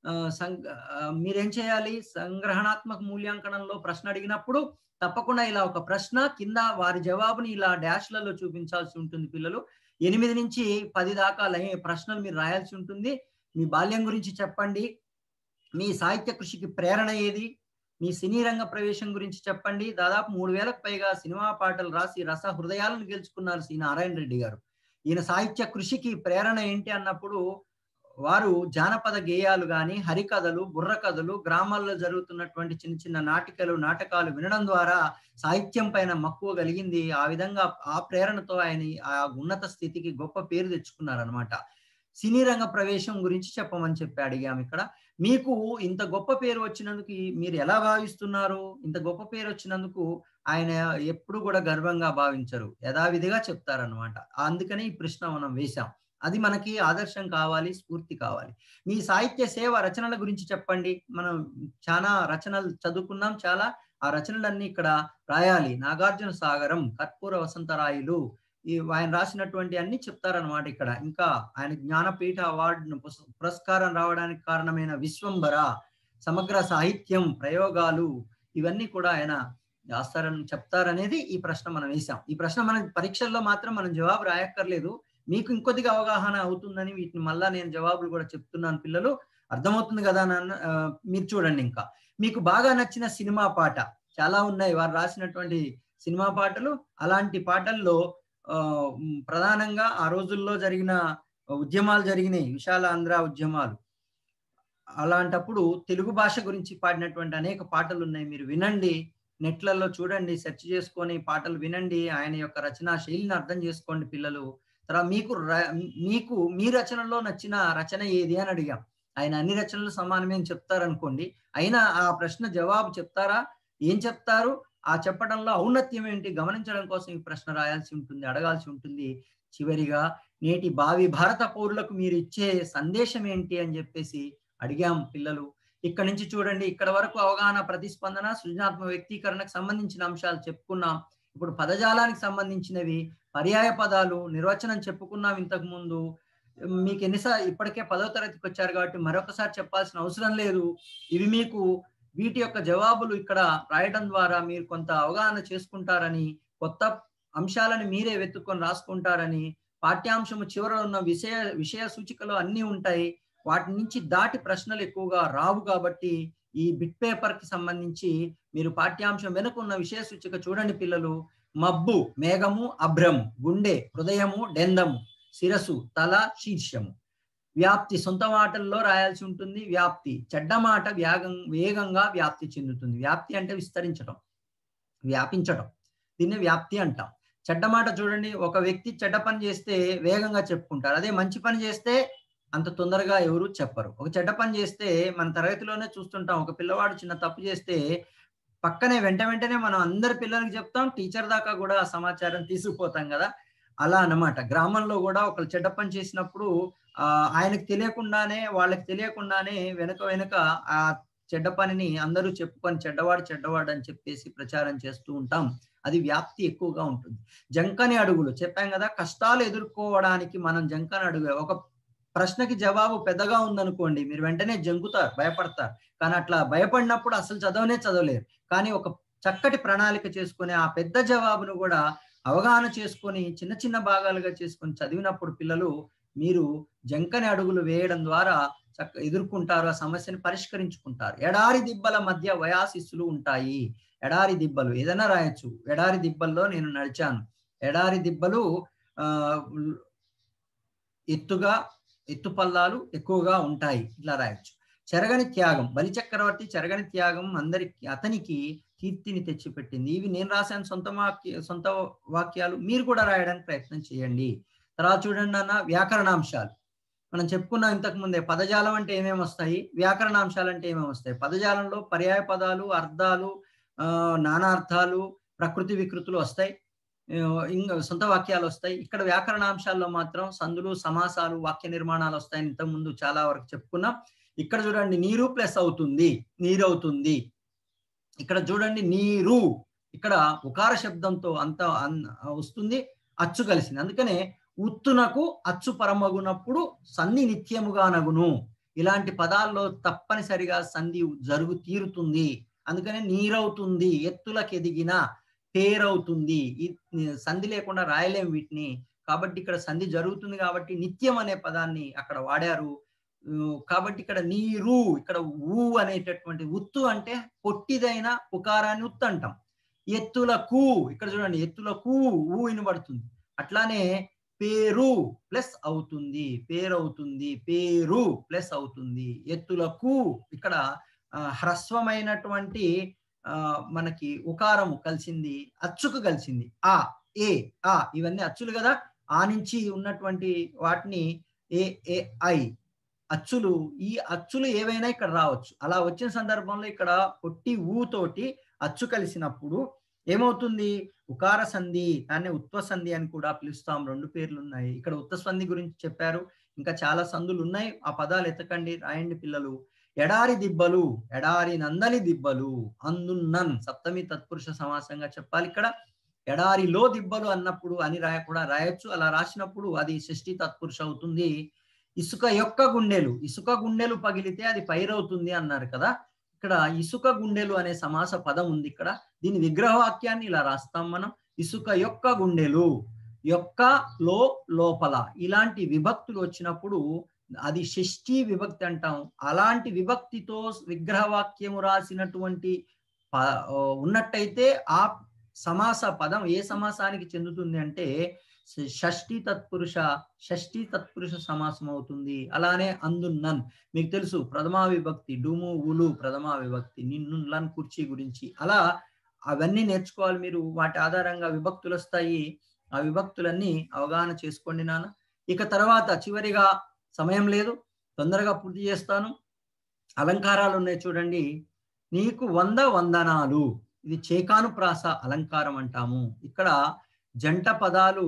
మీరేం చేయాలి సంగ్రహణాత్మక మూల్యాంకనంలో ప్రశ్న అడిగినప్పుడు తప్పకుండా ఇలా ఒక ప్రశ్న కింద వారి జవాబుని ఇలా డాష్లలో చూపించాల్సి ఉంటుంది పిల్లలు ఎనిమిది నుంచి పది దాకా ప్రశ్నలు మీరు రాయాల్సి ఉంటుంది మీ బాల్యం గురించి చెప్పండి మీ సాహిత్య కృషికి ప్రేరణ ఏది మీ సినీ రంగ ప్రవేశం గురించి చెప్పండి దాదాపు మూడు వేలకు పైగా సినిమా పాటలు రాసి రస హృదయాలను గెలుచుకున్నారు సి నారాయణ రెడ్డి గారు ఈయన సాహిత్య కృషికి ప్రేరణ ఏంటి అన్నప్పుడు వారు జానపద గేయాలు కానీ హరికథలు బుర్ర కథలు గ్రామాల్లో జరుగుతున్నటువంటి చిన్న చిన్న నాటికలు నాటకాలు వినడం ద్వారా సాహిత్యం పైన మక్కువ కలిగింది ఆ విధంగా ఆ ప్రేరణతో ఆయన ఆ ఉన్నత స్థితికి గొప్ప పేరు తెచ్చుకున్నారనమాట సినీ రంగ ప్రవేశం గురించి చెప్పమని చెప్పి అడిగాం ఇక్కడ మీకు ఇంత గొప్ప పేరు వచ్చినందుకు మీరు ఎలా భావిస్తున్నారు ఇంత గొప్ప పేరు వచ్చినందుకు ఆయన ఎప్పుడు కూడా గర్వంగా భావించరు యథావిధిగా చెప్తారనమాట అందుకని ఈ ప్రశ్న మనం వేశాం అది మనకి ఆదర్శం కావాలి స్ఫూర్తి కావాలి మీ సాహిత్య సేవ రచనల గురించి చెప్పండి మనం చాలా రచనలు చదువుకున్నాం చాలా ఆ రచనలన్నీ ఇక్కడ రాయాలి నాగార్జున సాగరం కర్పూర వసంతరాయులు ఈ ఆయన రాసినటువంటి అన్ని చెప్తారనమాట ఇక్కడ ఇంకా ఆయన జ్ఞానపీఠ అవార్డు పురస్కారం రావడానికి కారణమైన విశ్వంబర సమగ్ర సాహిత్యం ప్రయోగాలు ఇవన్నీ కూడా ఆయన రాస్తారని చెప్తారనేది ఈ ప్రశ్న మనం వేసాం ఈ ప్రశ్న మన పరీక్షల్లో మాత్రం మనం జవాబు రాయక్కర్లేదు మీకు ఇంకొద్దిగా అవగాహన అవుతుందని వీటిని మళ్ళా నేను జవాబులు కూడా చెప్తున్నాను పిల్లలు అర్థమవుతుంది కదా నాన్న మీరు చూడండి ఇంకా మీకు బాగా నచ్చిన సినిమా పాట చాలా ఉన్నాయి వారు రాసినటువంటి సినిమా పాటలు అలాంటి పాటల్లో ప్రధానంగా ఆ రోజుల్లో జరిగిన ఉద్యమాలు జరిగినాయి విశాల ఆంధ్ర ఉద్యమాలు అలాంటప్పుడు తెలుగు భాష గురించి పాడినటువంటి అనేక పాటలు ఉన్నాయి మీరు వినండి నెట్లలో చూడండి సెర్చ్ చేసుకొని పాటలు వినండి ఆయన యొక్క రచనా శైలిని అర్థం చేసుకోండి పిల్లలు తర్వాత మీకు ర- మీకు మీ రచనలో నచ్చిన రచన ఏది అని అడిగాం ఆయన అన్ని రచనలు సమానమే అని చెప్తారనుకోండి అయినా ఆ ప్రశ్న జవాబు చెప్తారా ఏం చెప్తారు ఆ చెప్పడంలో ఔన్నత్యం ఏంటి గమనించడం కోసం ఈ ప్రశ్న రాయాల్సి ఉంటుంది అడగాల్సి ఉంటుంది చివరిగా నేటి భావి భారత పౌరులకు మీరు ఇచ్చే సందేశం ఏంటి అని చెప్పేసి అడిగాం పిల్లలు ఇక్కడ నుంచి చూడండి ఇక్కడ వరకు అవగాహన ప్రతిస్పందన సృజనాత్మక వ్యక్తీకరణకు సంబంధించిన అంశాలు చెప్పుకున్నాం ఇప్పుడు పదజాలానికి సంబంధించినవి పర్యాయ పదాలు నిర్వచనం చెప్పుకున్నాం ఇంతకు ముందు మీకు ఎన్నిసార్లు ఇప్పటికే పదో తరగతికి వచ్చారు కాబట్టి మరొకసారి చెప్పాల్సిన అవసరం లేదు ఇవి మీకు వీటి యొక్క జవాబులు ఇక్కడ రాయడం ద్వారా మీరు కొంత అవగాహన చేసుకుంటారని కొత్త అంశాలను మీరే వెతుక్కొని రాసుకుంటారని పాఠ్యాంశము చివరలో ఉన్న విషయ విషయ సూచికలు అన్నీ ఉంటాయి వాటి నుంచి దాటి ప్రశ్నలు ఎక్కువగా రావు కాబట్టి ఈ బిట్ పేపర్ కి సంబంధించి మీరు పాఠ్యాంశం వెనుక ఉన్న విషయ సూచిక చూడండి పిల్లలు మబ్బు మేఘము అభ్రము గుండె హృదయము డెందము శిరసు తల శీర్షము వ్యాప్తి సొంత మాటల్లో రాయాల్సి ఉంటుంది వ్యాప్తి చెడ్డ మాట వేగం వేగంగా వ్యాప్తి చెందుతుంది వ్యాప్తి అంటే విస్తరించడం వ్యాపించడం దీన్ని వ్యాప్తి అంటాం చెడ్డ మాట చూడండి ఒక వ్యక్తి చెడ్డ పని చేస్తే వేగంగా చెప్పుకుంటారు అదే మంచి పని చేస్తే అంత తొందరగా ఎవరు చెప్పరు ఒక చెడ్డ పని చేస్తే మన తరగతిలోనే చూస్తుంటాం ఒక పిల్లవాడు చిన్న తప్పు చేస్తే పక్కనే వెంట వెంటనే మనం అందరి పిల్లలకి చెప్తాం టీచర్ దాకా కూడా ఆ సమాచారం తీసుకుపోతాం కదా అలా అన్నమాట గ్రామంలో కూడా ఒకరు చెడ్డ పని చేసినప్పుడు ఆ ఆయనకు తెలియకుండానే వాళ్ళకి తెలియకుండానే వెనక వెనక ఆ చెడ్డ పనిని అందరూ చెప్పుకొని చెడ్డవాడు చెడ్డవాడు అని చెప్పేసి ప్రచారం చేస్తూ ఉంటాం అది వ్యాప్తి ఎక్కువగా ఉంటుంది జంకని అడుగులు చెప్పాం కదా కష్టాలు ఎదుర్కోవడానికి మనం జంకని అడుగు ఒక ప్రశ్నకి జవాబు పెద్దగా ఉందనుకోండి మీరు వెంటనే జంకుతారు భయపడతారు కానీ అట్లా భయపడినప్పుడు అసలు చదవనే చదవలేరు కానీ ఒక చక్కటి ప్రణాళిక చేసుకొని ఆ పెద్ద జవాబును కూడా అవగాహన చేసుకొని చిన్న చిన్న భాగాలుగా చేసుకొని చదివినప్పుడు పిల్లలు మీరు జంకని అడుగులు వేయడం ద్వారా చక్క ఎదుర్కొంటారు ఆ సమస్యని పరిష్కరించుకుంటారు ఎడారి దిబ్బల మధ్య వయాశిస్సులు ఉంటాయి ఎడారి దిబ్బలు ఏదైనా రాయొచ్చు ఎడారి దిబ్బల్లో నేను నడిచాను ఎడారి దిబ్బలు ఆ ఎత్తుగా ఎత్తుపల్లాలు ఎక్కువగా ఉంటాయి ఇట్లా రాయొచ్చు చెరగని త్యాగం బలిచక్రవర్తి చెరగని త్యాగం అందరికి అతనికి కీర్తిని తెచ్చిపెట్టింది ఇవి నేను రాశాను సొంత వాక్య సొంత వాక్యాలు మీరు కూడా రాయడానికి ప్రయత్నం చేయండి తర్వాత చూడండి అన్న వ్యాకరణాంశాలు మనం చెప్పుకున్నాం ఇంతకు ముందే పదజాలం అంటే ఏమేమి వస్తాయి వ్యాకరణాంశాలు అంటే ఏమేమి వస్తాయి పదజాలంలో పర్యాయ పదాలు అర్థాలు ఆ నానార్థాలు ప్రకృతి వికృతులు వస్తాయి ఇంకా సొంత వాక్యాలు వస్తాయి ఇక్కడ వ్యాకరణాంశాల్లో మాత్రం సందులు సమాసాలు వాక్య నిర్మాణాలు వస్తాయని ఇంతకు ముందు చాలా వరకు చెప్పుకున్నాం ఇక్కడ చూడండి నీరు ప్లస్ అవుతుంది నీరు అవుతుంది ఇక్కడ చూడండి నీరు ఇక్కడ ఉకార శబ్దంతో అంత వస్తుంది అచ్చు కలిసింది అందుకనే ఉత్తునకు అచ్చు పరమగునప్పుడు సంధి నిత్యముగా నగును ఇలాంటి పదాల్లో తప్పనిసరిగా సంధి జరుగు తీరుతుంది అందుకనే నీరవుతుంది ఎత్తులకు ఎదిగిన పేరవుతుంది ఈ సంధి లేకుండా రాయలేం వీటిని కాబట్టి ఇక్కడ సంధి జరుగుతుంది కాబట్టి నిత్యం అనే పదాన్ని అక్కడ వాడారు కాబట్టి ఇక్కడ నీరు ఇక్కడ ఊ అనేటటువంటి ఉత్తు అంటే పొట్టిదైన పుకారాన్ని ఉత్తు అంటాం ఎత్తులకు ఇక్కడ చూడండి ఎత్తులకు ఊ వినబడుతుంది అట్లానే పేరు ప్లస్ అవుతుంది పేరు అవుతుంది పేరు ప్లస్ అవుతుంది ఎత్తులకు ఇక్కడ హ్రస్వమైనటువంటి ఆ మనకి ఉకారము కలిసింది అచ్చుకు కలిసింది ఆ ఏ ఆ ఇవన్నీ అచ్చులు కదా ఆ నుంచి ఉన్నటువంటి వాటిని ఏ ఏ ఐ అచ్చులు ఈ అచ్చులు ఏవైనా ఇక్కడ రావచ్చు అలా వచ్చిన సందర్భంలో ఇక్కడ పొట్టి ఊ తోటి అచ్చు కలిసినప్పుడు ఏమవుతుంది ఉకార సంధి దాన్ని ఉత్వ సంధి అని కూడా పిలుస్తాం రెండు పేర్లు ఉన్నాయి ఇక్కడ ఉత్త సంధి గురించి చెప్పారు ఇంకా చాలా సంధులు ఉన్నాయి ఆ పదాలు ఎతకండి రాయండి పిల్లలు ఎడారి దిబ్బలు ఎడారి నందలి దిబ్బలు అందున్నన్ సప్తమి తత్పురుష సమాసంగా చెప్పాలి ఇక్కడ ఎడారిలో దిబ్బలు అన్నప్పుడు అని రాయ కూడా రాయొచ్చు అలా రాసినప్పుడు అది షష్ఠి తత్పురుష అవుతుంది ఇసుక యొక్క గుండెలు ఇసుక గుండెలు పగిలితే అది పైరవుతుంది అన్నారు కదా ఇక్కడ ఇసుక గుండెలు అనే సమాస పదం ఉంది ఇక్కడ దీని విగ్రహవాక్యాన్ని ఇలా రాస్తాం మనం ఇసుక యొక్క గుండెలు యొక్క లో లోపల ఇలాంటి విభక్తులు వచ్చినప్పుడు అది షష్ఠి విభక్తి అంటాం అలాంటి విభక్తితో విగ్రహవాక్యము రాసినటువంటి ఉన్నట్టయితే ఆ సమాస పదం ఏ సమాసానికి చెందుతుంది అంటే షష్ఠి తత్పురుష షష్ఠి తత్పురుష సమాసం అవుతుంది అలానే అందున్నన్ మీకు తెలుసు ప్రథమా విభక్తి డుము ఉలు ప్రథమా విభక్తి నిన్ను లన్ కుర్చీ గురించి అలా అవన్నీ నేర్చుకోవాలి మీరు వాటి ఆధారంగా విభక్తులు వస్తాయి ఆ విభక్తులన్నీ అవగాహన చేసుకోండి నాన్న ఇక తర్వాత చివరిగా సమయం లేదు తొందరగా పూర్తి చేస్తాను అలంకారాలు ఉన్నాయి చూడండి నీకు వంద వందనాలు ఇది చేకాను ప్రాస అలంకారం అంటాము ఇక్కడ జంట పదాలు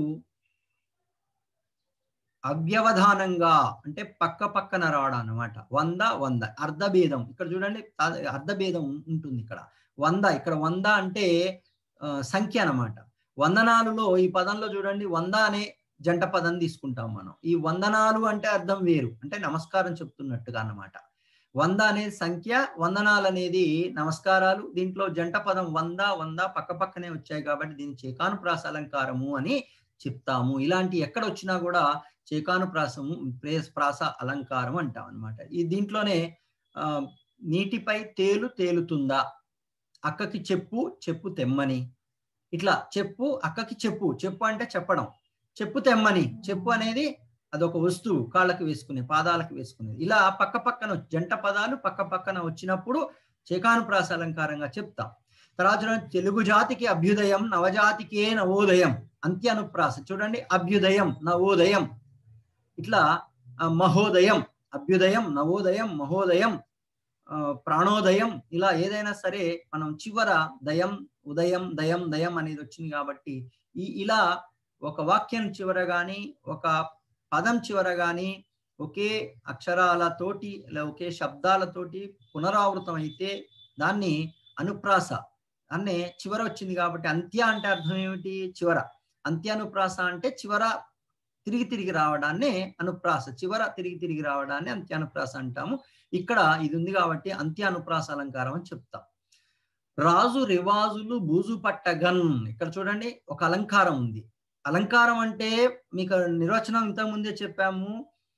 అవ్యవధానంగా అంటే పక్క పక్కన రావడం అన్నమాట వంద వంద అర్ధభేదం ఇక్కడ చూడండి అర్ధభేదం ఉంటుంది ఇక్కడ వంద ఇక్కడ వంద అంటే సంఖ్య అన్నమాట వందనాలులో ఈ పదంలో చూడండి వంద అనే జంట పదం తీసుకుంటాం మనం ఈ వందనాలు అంటే అర్థం వేరు అంటే నమస్కారం చెప్తున్నట్టుగా అన్నమాట వంద అనేది సంఖ్య వందనాలు అనేది నమస్కారాలు దీంట్లో జంట పదం వంద వంద పక్క పక్కనే వచ్చాయి కాబట్టి దీన్ని చేకాను ప్రాస అలంకారము అని చెప్తాము ఇలాంటి ఎక్కడ వచ్చినా కూడా చేకాను ప్రాసము ప్రేస్ ప్రాస అలంకారం అంటాం అనమాట ఈ దీంట్లోనే ఆ నీటిపై తేలు తేలుతుందా అక్కకి చెప్పు చెప్పు తెమ్మని ఇట్లా చెప్పు అక్కకి చెప్పు చెప్పు అంటే చెప్పడం చెప్పు తెమ్మని చెప్పు అనేది అదొక వస్తువు కాళ్ళకి వేసుకునే పాదాలకు వేసుకునేది ఇలా పక్క పక్కన జంట పదాలు పక్క పక్కన వచ్చినప్పుడు చేకాను ప్రాస అలంకారంగా చెప్తాం తర్వాత తెలుగు జాతికి అభ్యుదయం నవజాతికే నవోదయం అంత్యనుప్రాస చూడండి అభ్యుదయం నవోదయం ఇట్లా మహోదయం అభ్యుదయం నవోదయం మహోదయం ప్రాణోదయం ఇలా ఏదైనా సరే మనం చివర దయం ఉదయం దయం దయం అనేది వచ్చింది కాబట్టి ఈ ఇలా ఒక వాక్యం చివర కానీ ఒక పదం చివర కానీ ఒకే అక్షరాలతోటి ఒకే శబ్దాలతోటి పునరావృతం అయితే దాన్ని అనుప్రాస అనే చివర వచ్చింది కాబట్టి అంత్య అంటే అర్థం ఏమిటి చివర అంత్యానుప్రాస అంటే చివర తిరిగి తిరిగి రావడాన్ని అనుప్రాస చివర తిరిగి తిరిగి రావడాన్ని అంత్యానుప్రాస అంటాము ఇక్కడ ఇది ఉంది కాబట్టి అంత్యానుప్రాస అలంకారం అని చెప్తాం రాజు రివాజులు బూజు పట్టగన్ ఇక్కడ చూడండి ఒక అలంకారం ఉంది అలంకారం అంటే మీకు నిర్వచనం ఇంతకు ముందే చెప్పాము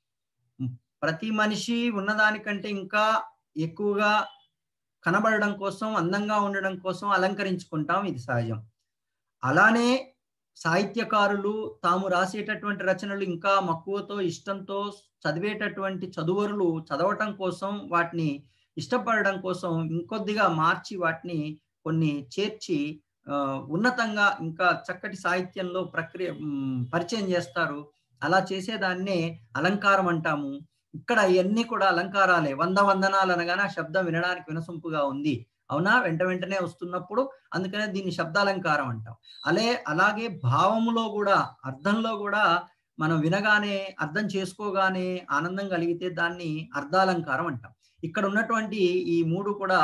ప్రతి మనిషి ఉన్నదానికంటే ఇంకా ఎక్కువగా కనబడడం కోసం అందంగా ఉండడం కోసం అలంకరించుకుంటాం ఇది సహజం అలానే సాహిత్యకారులు తాము రాసేటటువంటి రచనలు ఇంకా మక్కువతో ఇష్టంతో చదివేటటువంటి చదువరులు చదవటం కోసం వాటిని ఇష్టపడడం కోసం ఇంకొద్దిగా మార్చి వాటిని కొన్ని చేర్చి ఉన్నతంగా ఇంకా చక్కటి సాహిత్యంలో ప్రక్రియ పరిచయం చేస్తారు అలా చేసేదాన్నే అలంకారం అంటాము ఇక్కడ ఇవన్నీ కూడా అలంకారాలే వంద వందనాలు అనగానే ఆ శబ్దం వినడానికి వినసొంపుగా ఉంది అవునా వెంట వెంటనే వస్తున్నప్పుడు అందుకనే దీన్ని శబ్దాలంకారం అంటాం అలే అలాగే భావములో కూడా అర్థంలో కూడా మనం వినగానే అర్థం చేసుకోగానే ఆనందం కలిగితే దాన్ని అర్ధాలంకారం అంటాం ఇక్కడ ఉన్నటువంటి ఈ మూడు కూడా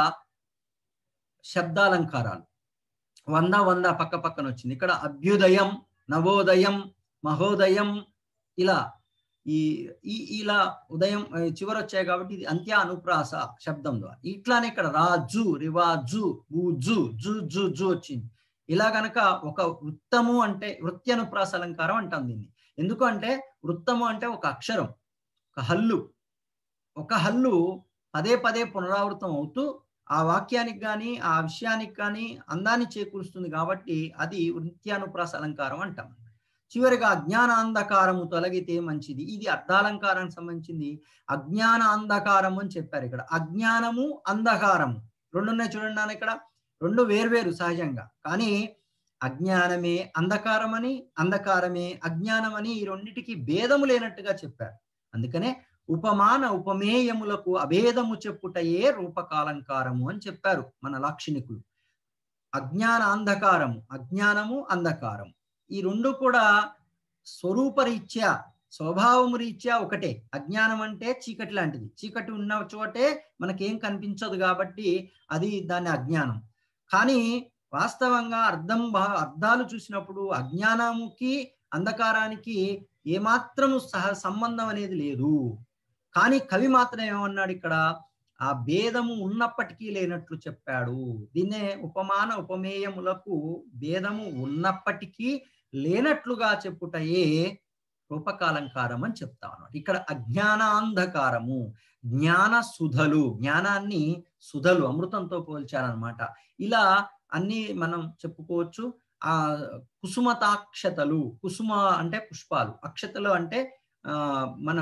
శబ్దాలంకారాలు వంద వంద పక్క పక్కన వచ్చింది ఇక్కడ అభ్యుదయం నవోదయం మహోదయం ఇలా ఈ ఈ ఇలా ఉదయం చివరి వచ్చాయి కాబట్టి ఇది అంత్య అనుప్రాస శబ్దం ద్వారా ఇట్లానే ఇక్కడ రాజు రివాజు జు జు జు జు వచ్చింది ఇలా గనక ఒక వృత్తము అంటే వృత్యనుప్రాస అలంకారం అంటాం దీన్ని ఎందుకంటే వృత్తము అంటే ఒక అక్షరం ఒక హల్లు ఒక హల్లు పదే పదే పునరావృతం అవుతూ ఆ వాక్యానికి కానీ ఆ విషయానికి కానీ అందాన్ని చేకూరుస్తుంది కాబట్టి అది వృత్యానుప్రాస అలంకారం అంటాం చివరిగా అజ్ఞాన అంధకారము తొలగితే మంచిది ఇది అర్ధాలంకారానికి సంబంధించింది అజ్ఞాన అంధకారం అని చెప్పారు ఇక్కడ అజ్ఞానము అంధకారము రెండు ఉన్నాయి చూడండి నాన్న ఇక్కడ రెండు వేర్వేరు సహజంగా కానీ అజ్ఞానమే అంధకారమని అంధకారమే అజ్ఞానమని ఈ రెండిటికి భేదము లేనట్టుగా చెప్పారు అందుకనే ఉపమాన ఉపమేయములకు అభేదము చెప్పుటయే రూపకాలంకారము అని చెప్పారు మన లాక్షణికులు అజ్ఞాన అంధకారము అజ్ఞానము అంధకారము ఈ రెండు కూడా స్వరూపరీత్యా స్వభావము రీత్యా ఒకటే అజ్ఞానం అంటే చీకటి లాంటిది చీకటి ఉన్న చోటే మనకేం కనిపించదు కాబట్టి అది దాని అజ్ఞానం కానీ వాస్తవంగా అర్థం అర్థాలు చూసినప్పుడు అజ్ఞానముకి అంధకారానికి ఏమాత్రము సహ సంబంధం అనేది లేదు కానీ కవి మాత్రం ఏమన్నాడు ఇక్కడ ఆ భేదము ఉన్నప్పటికీ లేనట్లు చెప్పాడు దీన్నే ఉపమాన ఉపమేయములకు భేదము ఉన్నప్పటికీ లేనట్లుగా చెప్పుటయే రూపకాలంకారం అని చెప్తా అన్నమాట ఇక్కడ అజ్ఞానాంధకారము జ్ఞాన సుధలు జ్ఞానాన్ని సుధలు అమృతంతో పోల్చారనమాట ఇలా అన్ని మనం చెప్పుకోవచ్చు ఆ కుసుమతాక్షతలు కుసుమ అంటే పుష్పాలు అక్షతలు అంటే ఆ మనం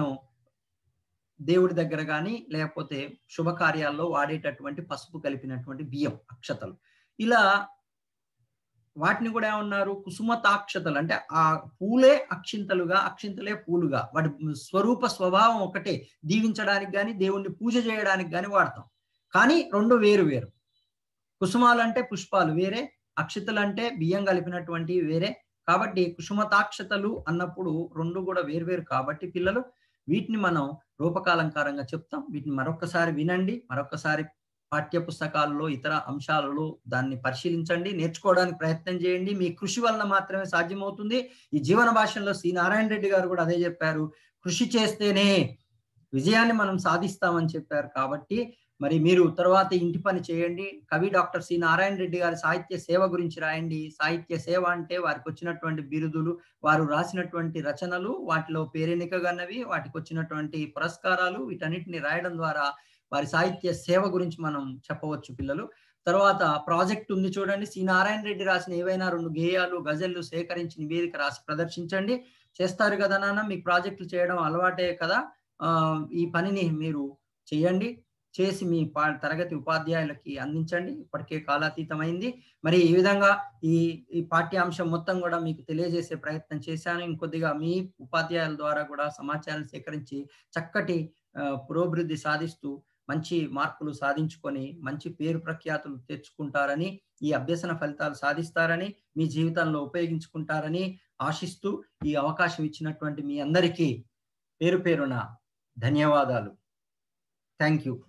దేవుడి దగ్గర కానీ లేకపోతే శుభకార్యాల్లో వాడేటటువంటి పసుపు కలిపినటువంటి బియ్యం అక్షతలు ఇలా వాటిని కూడా ఏమన్నారు కుసుమతాక్షతలు అంటే ఆ పూలే అక్షింతలుగా అక్షింతలే పూలుగా వాటి స్వరూప స్వభావం ఒకటే దీవించడానికి కానీ దేవుణ్ణి పూజ చేయడానికి కానీ వాడతాం కానీ రెండు వేరు వేరు కుసుమాలు అంటే పుష్పాలు వేరే అక్షతలు అంటే బియ్యం కలిపినటువంటి వేరే కాబట్టి కుసుమతాక్షతలు అన్నప్పుడు రెండు కూడా వేరువేరు కాబట్టి పిల్లలు వీటిని మనం రూపకాలంకారంగా చెప్తాం వీటిని మరొకసారి వినండి మరొకసారి పాఠ్య పుస్తకాల్లో ఇతర అంశాలలో దాన్ని పరిశీలించండి నేర్చుకోవడానికి ప్రయత్నం చేయండి మీ కృషి వలన మాత్రమే సాధ్యమవుతుంది ఈ జీవన భాషలో సి నారాయణ రెడ్డి గారు కూడా అదే చెప్పారు కృషి చేస్తేనే విజయాన్ని మనం సాధిస్తామని చెప్పారు కాబట్టి మరి మీరు తర్వాత ఇంటి పని చేయండి కవి డాక్టర్ సి నారాయణ రెడ్డి గారి సాహిత్య సేవ గురించి రాయండి సాహిత్య సేవ అంటే వారికి వచ్చినటువంటి బిరుదులు వారు రాసినటువంటి రచనలు వాటిలో పేరెన్నికగన్నవి వాటికి వచ్చినటువంటి పురస్కారాలు వీటన్నిటిని రాయడం ద్వారా వారి సాహిత్య సేవ గురించి మనం చెప్పవచ్చు పిల్లలు తర్వాత ప్రాజెక్ట్ ఉంది చూడండి సి నారాయణ రెడ్డి రాసిన ఏవైనా రెండు గేయాలు గజల్లు సేకరించి నివేదిక రాసి ప్రదర్శించండి చేస్తారు కదా నాన్న మీకు ప్రాజెక్టులు చేయడం అలవాటే కదా ఆ ఈ పనిని మీరు చేయండి చేసి మీ పా తరగతి ఉపాధ్యాయులకి అందించండి ఇప్పటికే కాలాతీతమైంది మరి ఈ విధంగా ఈ ఈ పాఠ్యాంశం మొత్తం కూడా మీకు తెలియజేసే ప్రయత్నం చేశాను ఇంకొద్దిగా మీ ఉపాధ్యాయుల ద్వారా కూడా సమాచారం సేకరించి చక్కటి పురోభివృద్ధి సాధిస్తూ మంచి మార్కులు సాధించుకొని మంచి పేరు ప్రఖ్యాతులు తెచ్చుకుంటారని ఈ అభ్యసన ఫలితాలు సాధిస్తారని మీ జీవితంలో ఉపయోగించుకుంటారని ఆశిస్తూ ఈ అవకాశం ఇచ్చినటువంటి మీ అందరికీ పేరు పేరున ధన్యవాదాలు థ్యాంక్ యూ